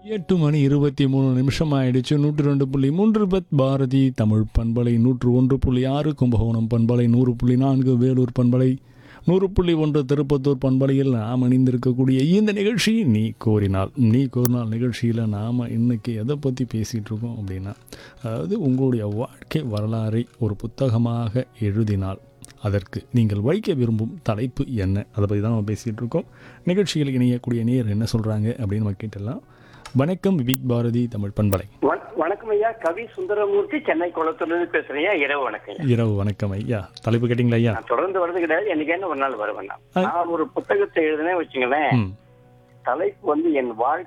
எட்டு மணி இருபத்தி மூணு நிமிஷம் ஆயிடுச்சு நூற்றி ரெண்டு புள்ளி மூன்று பத் பாரதி தமிழ் பண்பலை நூற்று ஒன்று புள்ளி ஆறு கும்பகோணம் பண்பலை நூறு புள்ளி நான்கு வேலூர் பண்பலை நூறு புள்ளி ஒன்று திருப்பத்தூர் பண்பலையில் நாம் அணிந்திருக்கக்கூடிய இந்த நிகழ்ச்சி நீ கோரினால் நீ கோரினால் நிகழ்ச்சியில் நாம் இன்னைக்கு எதை பற்றி பேசிகிட்டு இருக்கோம் அப்படின்னா அதாவது உங்களுடைய வாழ்க்கை வரலாறை ஒரு புத்தகமாக எழுதினால் அதற்கு நீங்கள் வைக்க விரும்பும் தலைப்பு என்ன அதை பற்றி தான் நம்ம பேசிகிட்டு இருக்கோம் நிகழ்ச்சியில் இணையக்கூடிய நேர் என்ன சொல்கிறாங்க அப்படின்னு நம்ம கேட்டுடலாம் வணக்கம் விவிக் பாரதி தமிழ் பண்பலை வண- வணக்கம் ஐயா கவி சுந்தரமூர்த்தி சென்னை குளத்தூர்ல பேசுறேன் ஐயா இரவு வணக்கம் ஐயா. இரவு வணக்கம் ஐயா தலைப்பு கேட்டிங்களா ஐயா நான் தொடர்ந்து வரது கிடையாது என்னைக்கு என்ன ஒரு நாள் வருவேன் நான். நான் ஒரு புத்தகத்தை எழுதினேன் வச்சுங்களேன் ம் தலைப்பு வந்து என் வாழ்க்கை